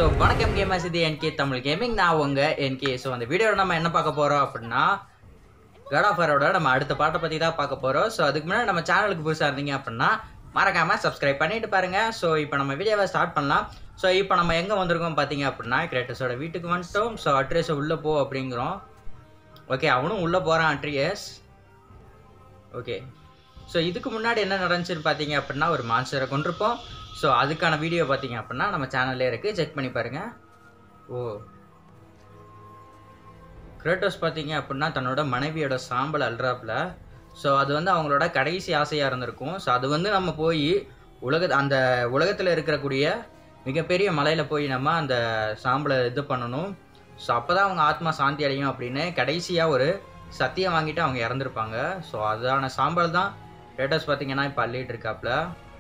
So வணக்கம் gamers இது என்கே Tamil gaming நான் உங்க என்கே ஸோ அந்த வீடியோவில் நம்ம என்ன பார்க்க போகிறோம் அப்படின்னா God of Warஓட நம்ம அடுத்த பாட்டை பற்றி தான் பார்க்க போகிறோம் ஸோ அதுக்கு முன்னாடி நம்ம சேனலுக்கு புதுசாக இருந்தீங்க அப்படின்னா மறக்காம சப்ஸ்கிரைப் பண்ணிட்டு பாருங்க ஸோ இப்போ நம்ம வீடியோவை ஸ்டார்ட் பண்ணலாம் ஸோ இப்போ நம்ம எங்கே வந்திருக்கோம் பார்த்தீங்க அப்படின்னா கிரேட்டஸோட வீட்டுக்கு வந்துட்டோம் ஸோ அட்ரஸை உள்ளே போ அப்படிங்கிறோம் ஓகே அவனும் உள்ளே போகிறான் அட்ரியஸ் ஓகே ஸோ இதுக்கு முன்னாடி என்ன நடந்துச்சுன்னு பார்த்தீங்க அப்படின்னா ஒரு மான்ஸ்டரை கொண்டிருப்போம் ஸோ அதுக்கான வீடியோ பார்த்தீங்க அப்படின்னா நம்ம சேனல்லே இருக்குது செக் பண்ணி பாருங்கள் ஓ கிரேட்டோஸ் பார்த்தீங்க அப்படின்னா தன்னோட மனைவியோட சாம்பல் அல்றாப்புல ஸோ அது வந்து அவங்களோட கடைசி ஆசையாக இருந்திருக்கும் ஸோ அது வந்து நம்ம போய் உலக அந்த உலகத்தில் இருக்கக்கூடிய மிகப்பெரிய மலையில் போய் நம்ம அந்த சாம்பலை இது பண்ணணும் ஸோ அப்போ தான் அவங்க ஆத்மா சாந்தி அடையும் அப்படின்னு கடைசியாக ஒரு சத்தியம் வாங்கிட்டு அவங்க இறந்துருப்பாங்க ஸோ அதான சாம்பல் தான் கிரேட்டோஸ் பார்த்தீங்கன்னா இப்போ அள்ளிட்டு இருக்காப்புல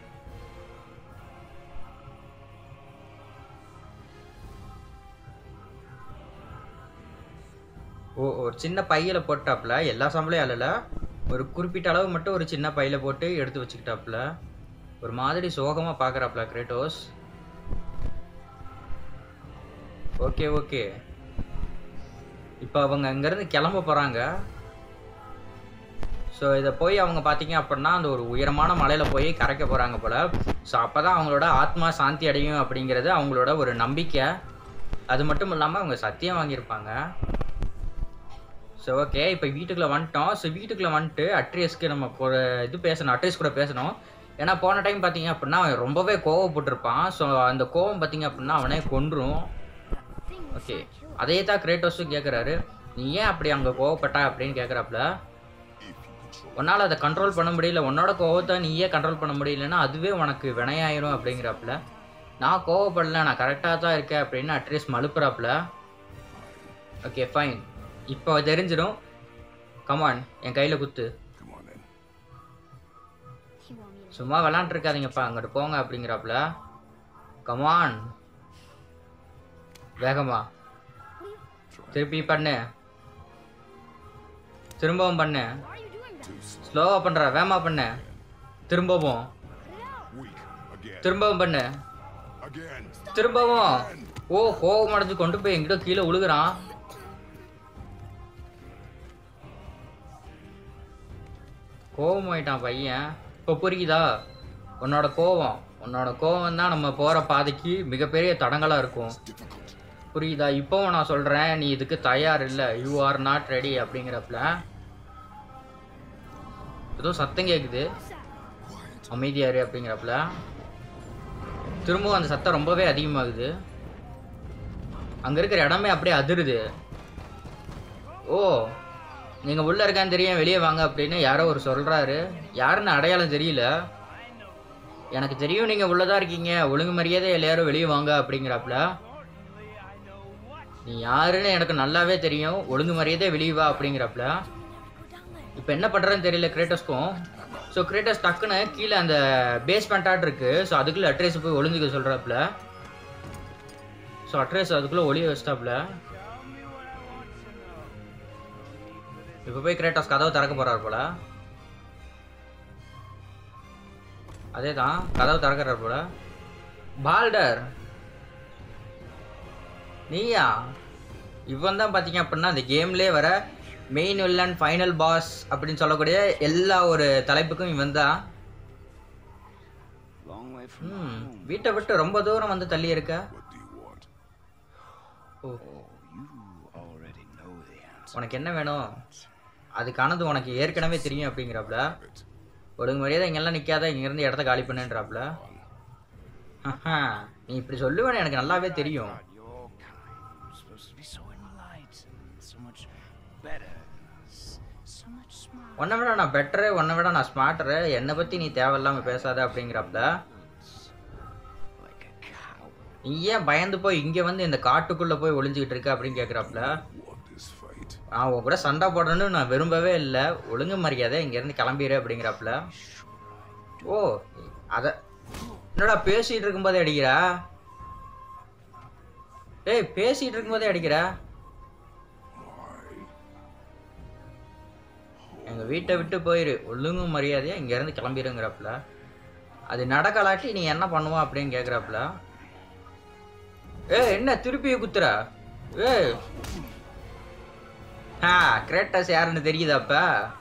ஓ ஒரு சின்ன பையில போட்டாப்புல எல்லா சாம்பலையும் அள்ளல ஒரு குறிப்பிட்ட அளவு மட்டும் ஒரு சின்ன பையில போட்டு எடுத்து வச்சுக்கிட்டாப்புல ஒரு மாதிரி சோகமா பாக்குறாப்புல கிரேட்டோஸ் ஓகே ஓகே இப்போ அவங்க அங்கேருந்து கிளம்ப போகிறாங்க ஸோ இதை போய் அவங்க பார்த்தீங்க அப்படின்னா அந்த ஒரு உயரமான மலையில் போய் கரைக்க போகிறாங்க போல் ஸோ அப்போ தான் அவங்களோட ஆத்மா சாந்தி அடையும் அப்படிங்கிறது அவங்களோட ஒரு நம்பிக்கை அது மட்டும் இல்லாமல் அவங்க சத்தியம் வாங்கியிருப்பாங்க ஸோ ஓகே இப்போ வீட்டுக்குள்ளே வந்துட்டோம் ஸோ வீட்டுக்குள்ளே வந்துட்டு அட்ரியஸ்க்கு நம்ம ஒரு இது பேசணும் அட்ரியஸ் கூட பேசணும் ஏன்னா போன டைம் பார்த்தீங்க அப்படின்னா அவன் ரொம்பவே கோவப்பட்டிருப்பான் ஸோ அந்த கோவம் பார்த்தீங்க அப்படின்னா அவனே கொன்றும் ஓகே அதே தான் கிரேட்டோஸும் கேட்குறாரு நீ ஏன் அப்படி அங்கே கோவப்பட்டா அப்படின்னு கேட்குறாப்புல உன்னால் அதை கண்ட்ரோல் பண்ண முடியல உன்னோட கோவத்தை நீயே கண்ட்ரோல் பண்ண முடியலன்னா அதுவே உனக்கு வினையாயிரும் அப்படிங்கிறாப்புல நான் கோவப்படல நான் கரெக்டாக தான் இருக்கேன் அப்படின்னு அட்ரீஸ் மலுப்புறாப்புல ஓகே ஃபைன் இப்போ தெரிஞ்சிடும் கமான் என் கையில் குத்து Come on then. சும்மா விளாண்டுருக்காதீங்கப்பா அங்கிட்டு போங்க அப்படிங்கிறாப்புல கமான் வேகமா திருப்பி பண்ணு திரும்பவும் பண்ணு ஸ்லோவா பண்ற வேகமா பண்ணு திரும்பவும் Weak. Again. திரும்பவும் பண்ணு Again. திரும்பவும் ஓ கோவம் அடைஞ்சு கொண்டு போய் எங்கிட்ட கீழே விழுகுறான் கோவம் ஆயிட்டான் பையன் இப்போ புரியுதா உன்னோட கோவம் உன்னோட கோவம் தான் நம்ம போற பாதைக்கு மிகப்பெரிய தடங்களா இருக்கும் Difficult. புரியுதா இப்போவும் நான் சொல்றேன் நீ இதுக்கு தயார் இல்லை யூ ஆர் நாட் ரெடி அப்படிங்கிறப்பல ஏதோ சத்தம் கேக்குது அமைதியாரு அப்படிங்கிறப்பல திரும்பவும் அந்த சத்தம் ரொம்பவே அதிகமாகுது அங்க இருக்கிற இடமே அப்படியே அதிருது ஓ நீங்க உள்ள இருக்கான்னு தெரியும் வெளியே வாங்க அப்படின்னு யாரோ ஒரு சொல்றாரு யாருன்னு அடையாளம் தெரியல எனக்கு தெரியும் நீங்க உள்ளதா இருக்கீங்க ஒழுங்கு மரியாதை எல்லாரும் வெளியே வாங்க அப்படிங்கிறாப்புல நீ யாருன்னு எனக்கு நல்லாவே தெரியும் ஒழுங்கு மரியாதை வெளியே வா அப்படிங்கிறாப்புல இப்போ என்ன பண்றதுன்னு தெரியல கிரேட்டஸ்க்கும் ஸோ கிரேட்டஸ் டக்குன்னு கீழே அந்த பேஸ்மெண்ட்டாட் இருக்கு ஸோ அதுக்குள்ள அட்ரஸ் போய் ஒளிஞ்சுக்க சொல்றாப்புல ஸோ அட்ரஸ் அதுக்குள்ள ஒளிய வச்சிட்டாப்புல இப்போ போய் கிரேட்டஸ் கதவை திறக்க போறாரு போல அதே தான் கதவை திறக்கிறார் போல பால்டர் நீயா இவன் தான் பார்த்தீங்க அப்படின்னா அந்த கேம்லேயே வர மெயின் வில்லன் ஃபைனல் பாஸ் அப்படின்னு சொல்லக்கூடிய எல்லா ஒரு தலைப்புக்கும் இவன் தான் Long way from ம் வீட்டை விட்டு ரொம்ப தூரம் வந்து தள்ளி இருக்க What do you want? O you already know the answer. உனக்கு என்ன வேணும் அதுக்கானது உனக்கு ஏற்கனவே தெரியும் அப்படிங்கிறாப்புல It. ஒழுங்கு மரியாதை இங்கெல்லாம் நிற்காத இங்கேருந்து இடத்த காலி பண்ணுன்றாப்புல ஆஹா, நீ இப்படி சொல்லுவேன்னு எனக்கு நல்லாவே தெரியும் God, your kind. supposed to be so enlightened, so much better, s- so much smarter. உன்னை விட நான் பெட்டரு உன்னை விட நான் ஸ்மார்ட்டரு என்னை பற்றி நீ தேவையில்லாமல் பேசாத அப்படிங்கிறாப்புல Like a coward. நீ ஏன் பயந்து போய் இங்கே வந்து இந்த காட்டுக்குள்ளே போய் ஒளிஞ்சுக்கிட்டு இருக்க அப்படின்னு கேட்குறாப்புல Want this fight? நான் உன் கூட சண்டை போடணும்னு நான் விரும்பவே இல்லை ஒழுங்கு மரியாதை இங்கேருந்து கிளம்பிடு அப்படிங்கிறாப்புல ஓ அத என்னடா பேசிட்டு இருக்கும்போதே அடிக்கிறா டேய் பேசிட்டு இருக்கும்போதே அடிக்கிறா Why? எங்க வீட்டை விட்டு போயிரு ஒழுங்கு மரியாதையா இங்க இருந்து கிளம்பிடுங்கிறாப்புல அது நடக்கலாட்டி நீ என்ன பண்ணுவ அப்படின்னு கேக்குறாப்புல ஏ என்ன திருப்பி குத்துற ஏ ஆ கிரேட்டஸ் யாருன்னு தெரியுதா அப்ப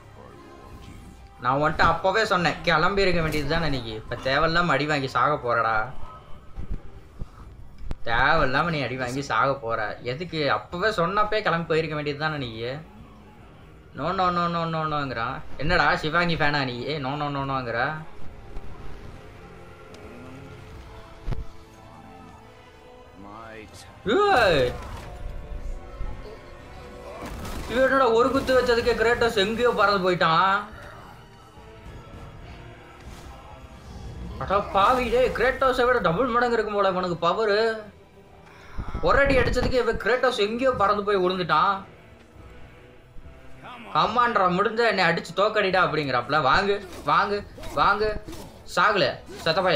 நான் வந்துட்டு அப்பவே சொன்னேன் கிளம்பி இருக்க வேண்டியது தானே இன்னைக்கு இப்ப தேவையில்லாம அடி வாங்கி சாக போறடா தேவையில்லாம நீ அடி வாங்கி சாக போற எதுக்கு அப்பவே சொன்னப்பே கிளம்பி போயிருக்க வேண்டியது தானே நீ no no no no no நோங்கிறான் என்னடா சிவாங்கி ஃபேனா நீ நோ நோ நோ நோங்கிற My turn. ஏய் இவன் என்னடா ஒரு குத்து வச்சதுக்கே கிரேட்டஸ் எங்கேயோ பறந்து போயிட்டான் அடா பாவி டேய் கிரேட்டோஸை விட டபுள் மடங்கு இருக்கும் போல இவனுக்கு பவர் ஒரு அடி அடிச்சதுக்கு இவன் கிரேட்டோஸ் எங்கேயோ பறந்து போய் விழுந்துட்டான் கம்மான்றா முடிஞ்ச என்னை அடிச்சு தோக்கடிடா அப்படிங்கிறாப்ல வாங்கு வாங்கு வாங்கு சாகல சத்தப்பைய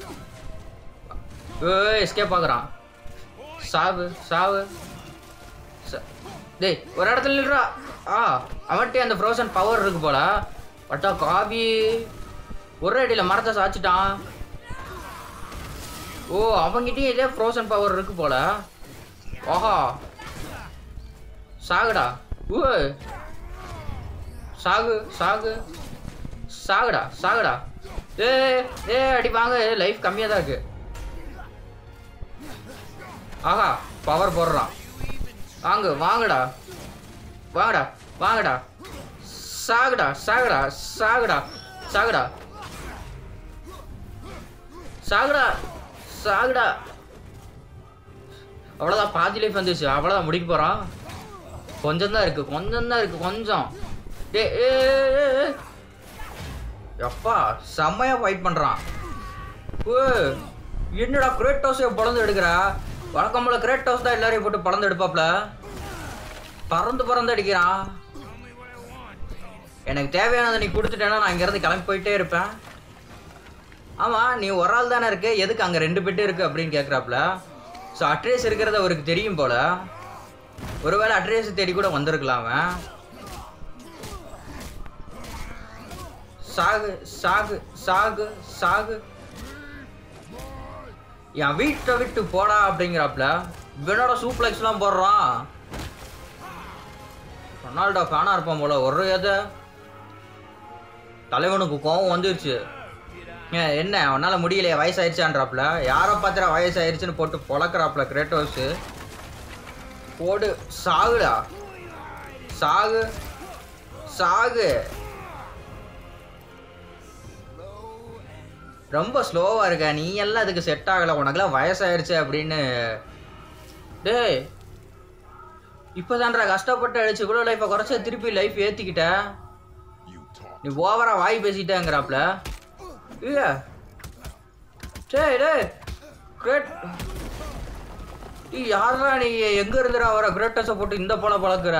ஏய் எஸ்கேப் ஆகுறான் சாவு சாவு ச- டேய் ஒரு இடத்துல நில்றா ஆ அவன்கிட்ட அந்த ஃப்ரோசன் பவர் இருக்கு போல பட்டா காபி ஒரு அடியில் மரத்தை சாச்சிட்டான் ஓ அவங்கிட்டயும் இதே ஃப்ரோசன் பவர் இருக்கு போல ஓஹா சாகுடா ஊ சாகு சாகு சாகுடா சாகுடா ஏ ஏ அடி வாங்க லைஃப் கம்மியாக தான் இருக்கு ஆஹா பவர் போடுறான் வாங்க வாங்கடா வாங்கடா வாங்கடா சாகுடா சாகுடா சாகுடா சாகுடா சாகுடா சாகுடா அவ்வளோதான் பாதி லைஃப் வந்துச்சு அவ்வளோதான் முடிக்க போகிறான் கொஞ்சம் தான் இருக்கு கொஞ்சம் தான் இருக்கு கொஞ்சம் டே ஏ ஏ, ஏ. எப்பா செம்மையா ஃபைட் பண்றான் ஓ என்னடா கிரேட்டோஸே பிளந்து எடுக்கிறா வழக்கம் போல கிரேட்டோஸ் தான் எல்லாரையும் போட்டு பிளந்து எடுப்பாப்ல பறந்து பறந்து அடிக்கிறான் எனக்கு தேவையானதை நீ கொடுத்துட்டேன்னா நான் இங்கேருந்து கிளம்பி போயிட்டே இருப்பேன் ஆமா நீ ஒரு ஆள் தானே இருக்கு எதுக்கு அங்க ரெண்டு பெட்டு இருக்கு அப்படின்னு கேக்குறாப்ல ஸோ அட்ரஸ் இருக்கிறது அவருக்கு தெரியும் போல ஒருவேளை அட்ரஸ் தேடி கூட வந்திருக்கலாம் அவன் சாகு சாகு சாகு சாகு என் வீட்டை விட்டு போடா அப்படிங்கிறாப்ல இவனோட சூப்ளெக்ஸ்லாம் போடுறான் ரொனால்டோ ஃபேனா இருப்பான் போல ஒரு எதை தலைவனுக்கு கோவம் வந்துருச்சு ஏன், என்ன அவனால முடியலையே வயசாயிருச்சான்றாப்ல யாரை பார்த்துடா வயசாயிருச்சுன்னு போட்டு பொழக்கிறாப்ல கிரேட்டோஸ் போடு சாகுடா சாகு சாகு ரொம்ப ஸ்லோவா இருக்க நீ எல்லாம் அதுக்கு செட் ஆகல உனக்குலாம் வயசாயிருச்சு அப்படின்னு டேய் இப்போதான்டா கஷ்டப்பட்டு அடிச்சு இவ்வளோ லைஃப்பை குறைச்ச திருப்பி லைஃப் ஏற்றிக்கிட்ட You talk. நீ ஓவரா வாய் பேசிட்டேங்கிறாப்ல இல்ல டேய் டேய் கிரேட் நீ யாரா நீ எங்க இருந்துடா வர கிரேட்டஸை போட்டு இந்த போல பழக்குற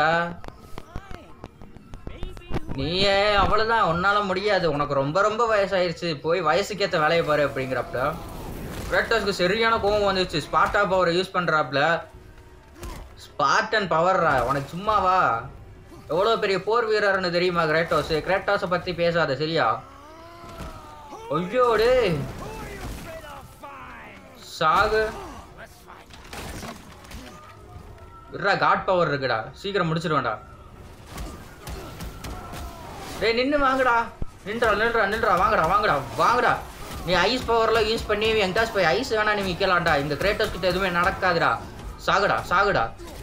நீயே அவ்வளவுதான் உன்னால முடியாது உனக்கு ரொம்ப ரொம்ப வயசாயிருச்சு போய் வயசுக்கேத்த வேலையை பாரு அப்படிங்கிறப்பல கிரேட்டஸ்க்கு சரியான கோவம் வந்துச்சு ஸ்பாட்டா பவரை யூஸ் பண்றாப்ல ஸ்பாட்டன் பவர்ரா உனக்கு சும்மாவா எவ்வளோ பெரிய போர் வீரர்னு தெரியுமா கிரேட்டோஸ் கிரேட்டோஸை பத்தி பேசாத சரியா ஐயோ டேய் சாகு இருடா காட் பவர் இருக்குடா சீக்கிரம் முடிச்சிருவேன்டா டேய் நின்னு வாங்கடா நின்றா நின்றா நின்றா வாங்கடா வாங்கடா வாங்கடா நீ ஐஸ் பவர்லாம் யூஸ் பண்ணி எங்காச்சும் போய் ஐஸ் வேணா நீ விற்கலாம்டா இந்த கிரேட்டோஸ் கிட்ட எதுவுமே நடக்காதுடா சாகுடா சாகுடா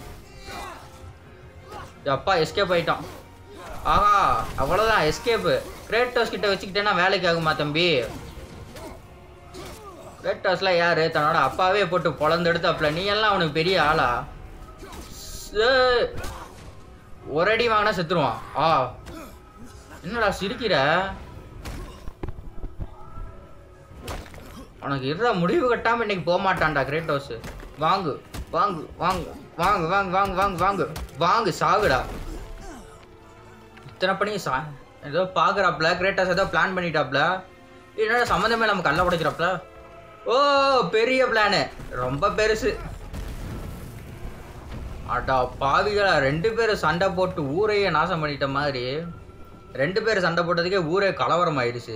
அப்பா எஸ்கேப் ஆயிட்டான் ஆஹா அவ்வளோதான் எஸ்கேப்பு கிரேட்டோஸ் கிட்ட வச்சுக்கிட்டேன்னா வேலைக்கு ஆகுமா தம்பி கிரேட்டோஸ்லாம் யாரு தன்னோட அப்பாவே போட்டு பொழந்தெடுத்தாப்ல நீ எல்லாம் அவனுக்கு பெரிய ஆளா ஏய், ஒரு அடி வாங்கினா செத்துருவான் ஆ என்னடா சிரிக்கிற உனக்கு இருற முடிவு கட்டாம இன்னைக்கு போக மாட்டான்டா கிரேட்டோஸ் வாங்கு வாங்கு வாங்கு வாங்கு வாங்கு வாங்கு வாங்கு வாங்கு வாங்கு சாகுடா இத்தனை பண்ணி சா ஏதோ பாக்குறாப்ல கிரேட்டஸ் ஏதோ பிளான் பண்ணிட்டாப்ல என்னடா சம்மந்தமே நம்ம கல்ல உடைக்கிறாப்ல ஓ பெரிய பிளானு ரொம்ப பெருசு அடா பாவிகளா ரெண்டு பேரும் சண்டை போட்டு ஊரையே நாசம் பண்ணிட்ட மாதிரி ரெண்டு பேரும் சண்டை போட்டதுக்கே ஊரே கலவரம் ஆயிடுச்சு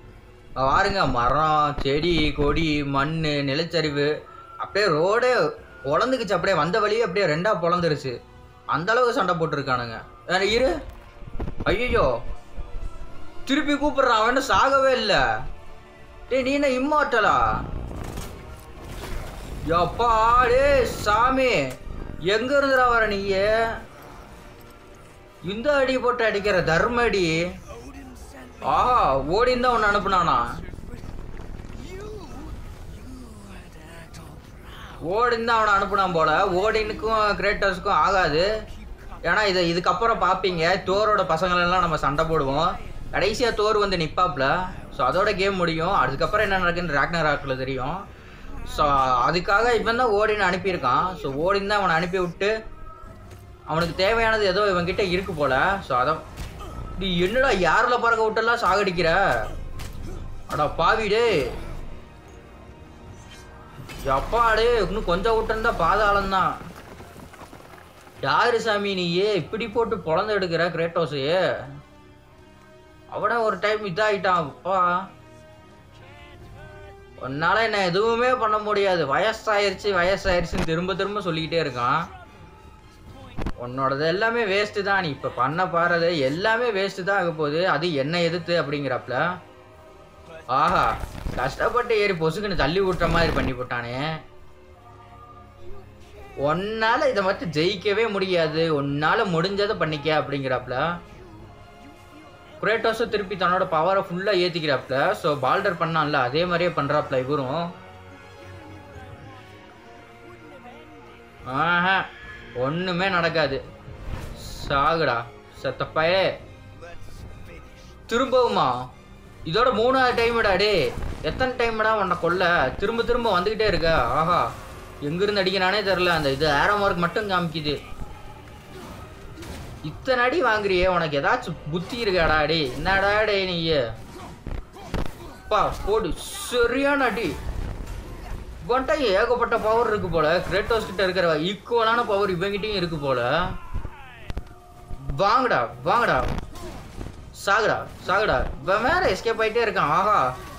பாருங்க மரம் செடி கொடி மண் நிலச்சரிவு அப்படியே ரோடே பொழந்துக்குச்சு அப்படியே வந்த வழியே அப்படியே ரெண்டா பொழந்துருச்சு அந்த அளவுக்கு சண்டை போட்டிருக்கானுங்க வேற இரு ஐயோ திருப்பி கூப்பிடுறான் அவன் இன்னும் சாகவே இல்ல டேய் நீ என்ன இம்மார்ட்டலா எப்பா டேய் சாமி எங்க இருந்துடா வர நீயே இந்த அடி போட்டு அடிக்கிற தர்ம அடி ஆஹா ஓடின்னு தான் உன்னை அனுப்புனானா ஓடின்னு தான் அவனை அனுப்புனான் போல ஓடினுக்கும் கிரேட்டர்ஸுக்கும் ஆகாது ஏன்னா இதை இதுக்கப்புறம் பார்ப்பீங்க தோரோட பசங்களெல்லாம் நம்ம சண்டை போடுவோம் கடைசியாக தோர் வந்து நிப்பாப்ல ஸோ அதோட கேம் முடியும் அதுக்கப்புறம் என்ன நடக்குன்னு ராக்னர் ராக்கில் தெரியும் ஸோ அதுக்காக இவன் தான் ஓடின்னு அனுப்பியிருக்கான் ஸோ ஓடின்னு தான் அவனை அனுப்பி விட்டு அவனுக்கு தேவையானது ஏதோ இவன்கிட்ட இருக்கு போல ஸோ அதான் நீ என்னடா யாரில் பறக்க விட்டெல்லாம் சாகடிக்கிற அடா பாவி டேய் அப்பாடே இன்னும் கொஞ்சம் விட்டுருந்தா பாதாளம் தான் யாரு சாமி நீயே இப்படி போட்டு பொழந்து எடுக்கிற கிரேட்டோஸையே அவன ஒரு டைம் இதாயிட்டான் அப்பா உன்னால என்ன எதுவுமே பண்ண முடியாது வயசாயிருச்சு வயசாயிருச்சுன்னு திரும்ப திரும்ப சொல்லிக்கிட்டே இருக்கான் உன்னோடது எல்லாமே வேஸ்ட்டு தான் நீ இப்போ பண்ண பாருது எல்லாமே வேஸ்ட்டு தான் ஆக போகுது அது என்ன எதிர்த்து அப்படிங்கிறப்பல ஆஹா கஷ்டப்பட்டு ஏறி பொசுக்குன்னு தள்ளி விட்டுற மாதிரி பண்ணி போட்டானே உன்னால இதை மட்டும் ஜெயிக்கவே முடியாது உன்னால முடிஞ்சதை பண்ணிக்க அப்படிங்கிறாப்ல குரேட்டோஸும் திருப்பி தன்னோட பவரை ஃபுல்லாக ஏற்றிக்கிறாப்ல ஸோ பால்டர் பண்ணான்ல அதே மாதிரியே பண்ணுறாப்ல இவரும் ஆஹா ஒன்றுமே நடக்காது சாகுடா செத்தப்பயே திரும்பவுமா இதோட மூணாவது டைம்டா டே எத்தனை டைம்டா உன்னை கொல்ல திரும்ப திரும்ப வந்துக்கிட்டே இருக்க ஆஹா எங்கிருந்து அடிக்கிறானே தெரில அந்த இது ஆரோ மார்க் மட்டும் காமிக்குது இத்தனை அடி வாங்குறியே உனக்கு ஏதாச்சும் புத்தி இருக்காடா டே என்னடா டே நீ பா போடு சரியான அடி இவன்ட்ட ஏகப்பட்ட பவர் இருக்கு போல கிரேட்டோஸ் கிட்ட இருக்கிற ஈக்குவலான பவர் இவங்கிட்டயும் இருக்கு போல வாங்கடா வாங்கடா சாகுடா சாகுடா இவன் வேற எஸ்கேப் ஆயிட்டே இருக்கான் ஆஹா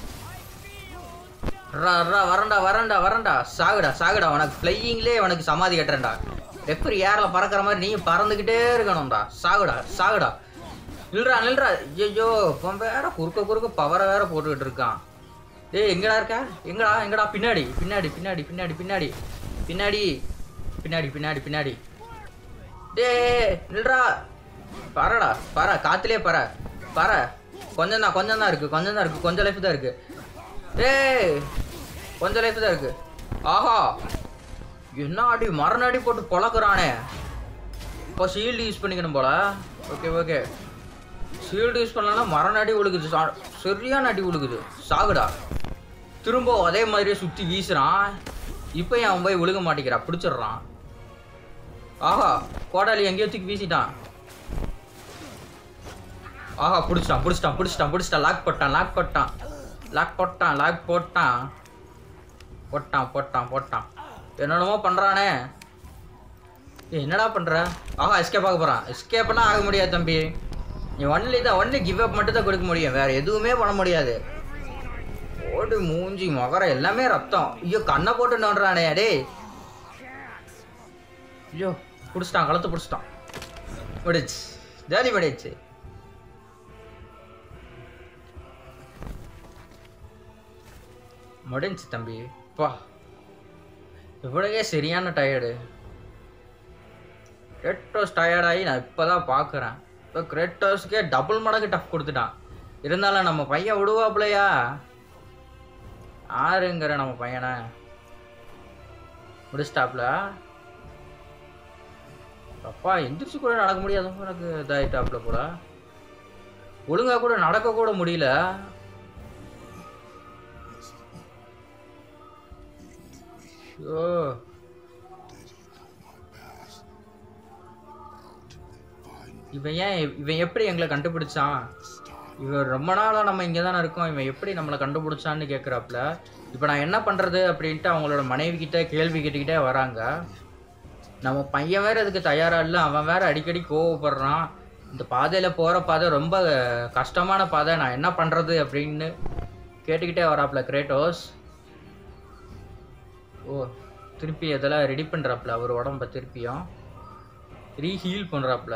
ரா ரா வரண்டா வரண்டா வரண்டா சாகுடா சாகுடா உனக்கு ஃப்ளையிங்லேயே உனக்கு சமாதி கட்டுறேன்டா எப்படி ஏரில் பறக்கிற மாதிரி நீயும் பறந்துக்கிட்டே இருக்கணும்டா சாகுடா சாகுடா நில்றா நில்றா ஐயோ இவன் வேற குறுக்க குறுக்க பவரை வேற போட்டுக்கிட்டு இருக்கான் டேய் எங்கடா இருக்க எங்கடா எங்கடா பின்னாடி பின்னாடி பின்னாடி பின்னாடி பின்னாடி பின்னாடி பின்னாடி பின்னாடி பின்னாடி டேய் நில்றா பறடா பற காத்துலயே பற பற கொஞ்சம் தான் கொஞ்சம் தான் இருக்கு கொஞ்சம் தான் இருக்கு கொஞ்சம் லைஃப் தான் இருக்கு டேய் கொஞ்சம் லைஃப் தான் இருக்கு ஆஹா என்ன அடி மரண அடி போட்டு பொழக்குறானே இப்போ ஷீல்டு யூஸ் பண்ணிக்கணும் போல ஓகே ஓகே ஷீல்டு யூஸ் பண்ணலன்னா மரண அடி விழுகுது சா- சரியான அடி விழுகுது சாகுடா திரும்ப அதே மாதிரியே சுற்றி வீசுறான் இப்போ ஏன் அவன் போய் விழுக மாட்டேங்கிறான் பிடிச்சிடுறான் ஆஹா கோடாலி எங்கேயோ தூக்கி வீசிட்டான் ஆஹா பிடிச்சிட்டான் பிடிச்சிட்டான் பிடிச்சிட்டான் பிடிச்சிட்டான் லாக் போட்டான் லாக் போட்டான் லாக் போட்டான் லாக் போட்டான் போட்டான் போட்டான் போட்டான் என்னென்னமோ பண்ணுறானே ஏய், என்னடா பண்ற ஆஹா எஸ்கேப் ஆக போறான் எஸ்கேப்லாம் ஆக முடியாது தம்பி நீ ஒன்லி தான் ஒன்லி கிவ் அப் மட்டும் தான் கொடுக்க முடியும் வேற எதுவுமே பண்ண முடியாது ஓடு மூஞ்சி முகரம் எல்லாமே ரத்தம் ஐயோ கண்ணை போட்டு நோண்டுறானே டேய் ஐயோ பிடிச்சிட்டான் கழுத்து பிடிச்சிட்டான் முடிச்சு ஜாலி முடிச்சு முடிஞ்சு தம்பி பா இவனுக்கே சரியான டயர்டு கிரெட்டோஸ் டயர்டாகி நான் இப்போ தான் பார்க்குறேன் இப்போ கிரெட்டோஸ்க்கே டபுள் மடங்கு டஃப் கொடுத்துட்டான் இருந்தாலும் நம்ம பையன் விடுவாப்புலையா ஆறுங்கிற நம்ம பையனை முடிச்சிட்டாப்ல அப்பா எந்திரிச்சு கூட நடக்க முடியாத எனக்கு இதாயிட்டாப்ல கூட ஒழுங்கா கூட நடக்க கூட முடியல ஐயோ இவன் ஏன் இவன் எப்படி எங்களை கண்டுபிடிச்சான் இவன் ரொம்ப நாளாக நம்ம இங்கே தானே இருக்கோம் இவன் எப்படி நம்மளை கண்டுபிடிச்சான்னு கேட்குறாப்புல இப்போ நான் என்ன பண்ணுறது அப்படின்ட்டு அவங்களோட மனைவி கிட்ட கேள்வி கேட்டுக்கிட்டே வராங்க நம்ம பையன் வேற இதுக்கு தயாரா இல்லை அவன் வேற அடிக்கடி கோவப்படுறான் இந்த பாதையில் போகிற பாதை ரொம்ப கஷ்டமான பாதை நான் என்ன பண்ணுறது அப்படின்னு கேட்டுக்கிட்டே வராப்புல கிரேட்டோஸ் ஓ திருப்பி அதெல்லாம் ரெடி பண்ணுறாப்புல அவர் உடம்ப திருப்பியும் ரீஹீல் பண்ணுறாப்புல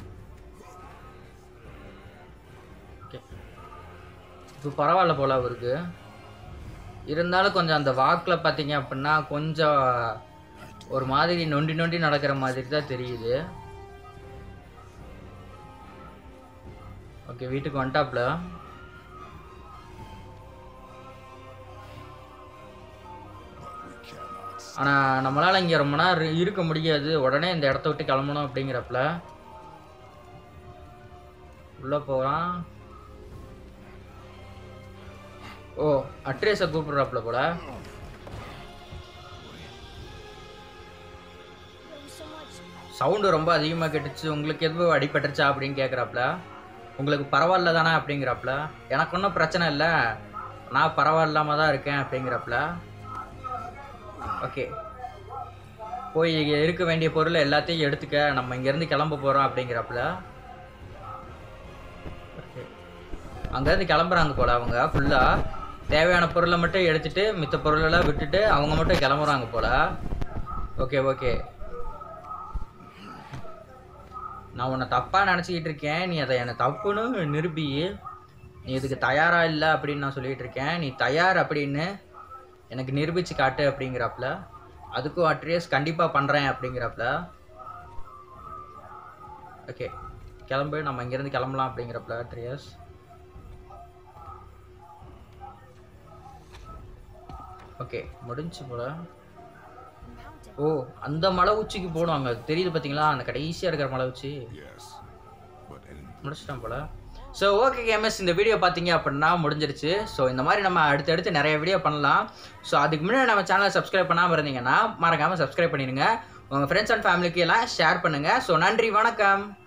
ஓகே இப்போ பரவாயில்ல போல அவருக்கு இருந்தாலும் கொஞ்சம் அந்த வாக்கில் பார்த்தீங்க அப்படின்னா கொஞ்சம் ஒரு மாதிரி நொண்டி நொண்டி நடக்கிற மாதிரி தான் தெரியுது ஓகே வீட்டுக்கு வந்துட்டாப்ல We cannot stop. ஆனால் நம்மளால் இங்கே ரொம்ப நேரம் இருக்க முடியாது உடனே இந்த இடத்த விட்டு கிளம்பணும் அப்படிங்கிறப்பல உள்ளே போகிறான் ஓ அட்ரேஸை கூப்பிடுறாப்புல போல சவுண்டு ரொம்ப அதிகமாக கேட்டுச்சு உங்களுக்கு எதுவும் அடிபட்டுருச்சா அப்படின்னு கேட்குறாப்புல உங்களுக்கு பரவாயில்ல தானே அப்படிங்கிறாப்புல எனக்கு ஒன்றும் பிரச்சனை இல்லை நான் பரவாயில்லாம தான் இருக்கேன் அப்படிங்கிறாப்புல ஓகே போய் இங்க இருக்க வேண்டிய பொருளை எல்லாத்தையும் எடுத்துக்க நம்ம இங்கேருந்து கிளம்ப போகிறோம் அப்படிங்கிறாப்புல ஓகே அங்கேருந்து கிளம்புறாங்க போல அவங்க ஃபுல்லாக தேவையான பொருளை மட்டும் எடுத்துட்டு மித்த பொருளெல்லாம் விட்டுட்டு அவங்க மட்டும் கிளம்புறாங்க போல ஓகே ஓகே நான் உன்னை தப்பாக நினச்சிக்கிட்டு இருக்கேன் நீ அதை என்னை தப்புன்னு நிரூபி நீ இதுக்கு தயாரா இல்லை அப்படின்னு நான் சொல்லிட்டு இருக்கேன் நீ தயார் அப்படின்னு எனக்கு நிரூபிச்சு காட்டு அப்படிங்கிறாப்புல அதுக்கும் அட்ரியஸ் கண்டிப்பாக பண்ணுறேன் அப்படிங்கிறாப்புல ஓகே கிளம்பு நம்ம இங்கேருந்து கிளம்பலாம் அப்படிங்கிறப்பல அட்ரியஸ் ஓகே முடிஞ்சு போல ஓ அந்த மலை உச்சிக்கு போகணும் அங்கே தெரியுது பார்த்தீங்களா அந்த கடைசியாக இருக்கிற மலை உச்சி Yes, but in முடிச்சிட்டோம் போல ஸோ ஓகே கேமஸ் இந்த வீடியோ பார்த்தீங்க அப்படின்னா முடிஞ்சிருச்சு ஸோ இந்த மாதிரி நம்ம அடுத்தடுத்து நிறைய வீடியோ பண்ணலாம் ஸோ அதுக்கு முன்னாடி நம்ம சேனலை சப்ஸ்கிரைப் பண்ணாமல் இருந்தீங்கன்னா மறக்காமல் சப்ஸ்கிரைப் பண்ணிடுங்க உங்கள் ஃப்ரெண்ட்ஸ் அண்ட் ஃபேமிலிக்கு எல்லாம் ஷேர் பண்ணுங்கள் ஸோ நன்றி வணக்கம்